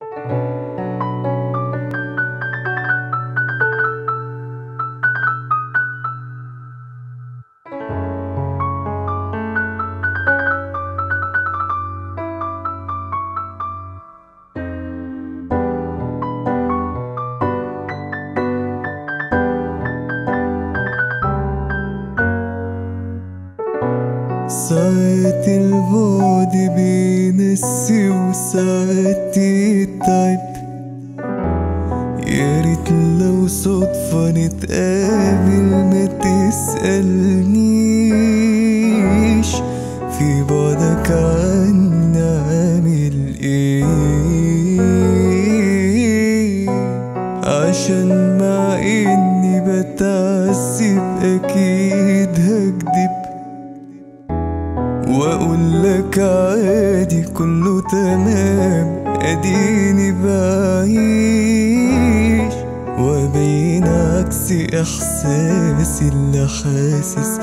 ساعات البعد بينسي وساعات يتعب يا ريت لو صدفة نتقابل ما تسألنيش في بعدك عني عامل ايه عشان مع اني بتعذب اكيد هكدب واقول لك عادي كله تمام اديني بعيش وابين عكس احساسي اللي حاسس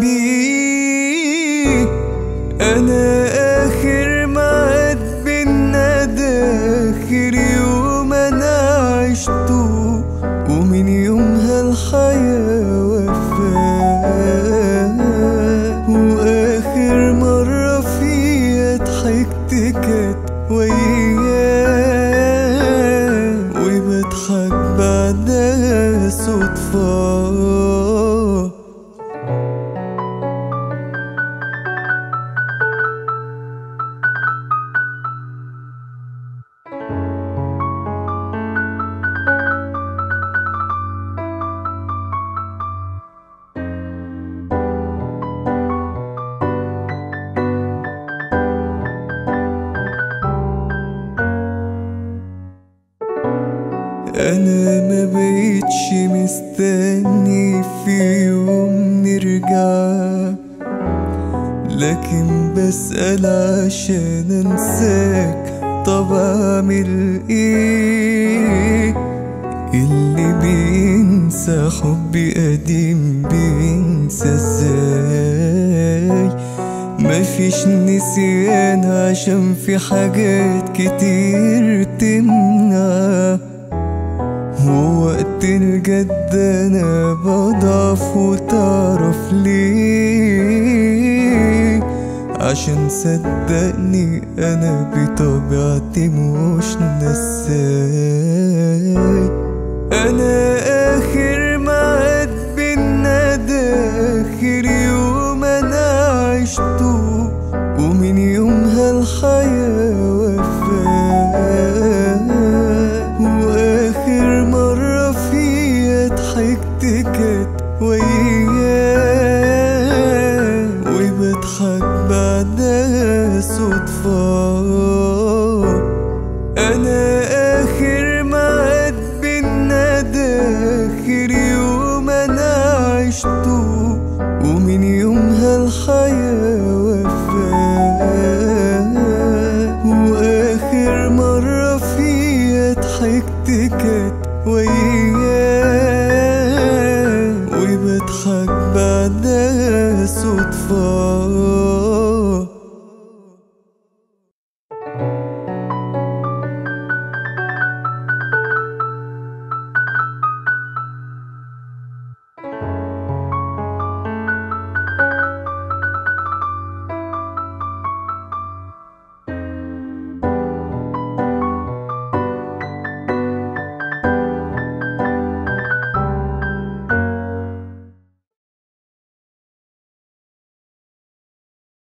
بيه انا اخر معاد بينا ده اخر يوم انا عشته ومن يومها الحياة وفاه واخر مرة فيها ضحكت كانت وياه وبضحك بعدها صدفة انا ما بقيتش مستني في يوم نرجع لكن بسأل عشان انساك طب اعمل ايه اللي بينسى حبي قديم بينسى ازاي مفيش نسيان عشان في حاجات كتير تمنع ووقت الجد انا بضعف وتعرف ليه عشان صدقني انا بطبيعتي مش نساي انا اخر معاد بينا ده اخر يوم انا عشته ومن يومها الحياة وفاه واخر مرة فيها ضحكت كانت وياه وبضحك بعدها صدفة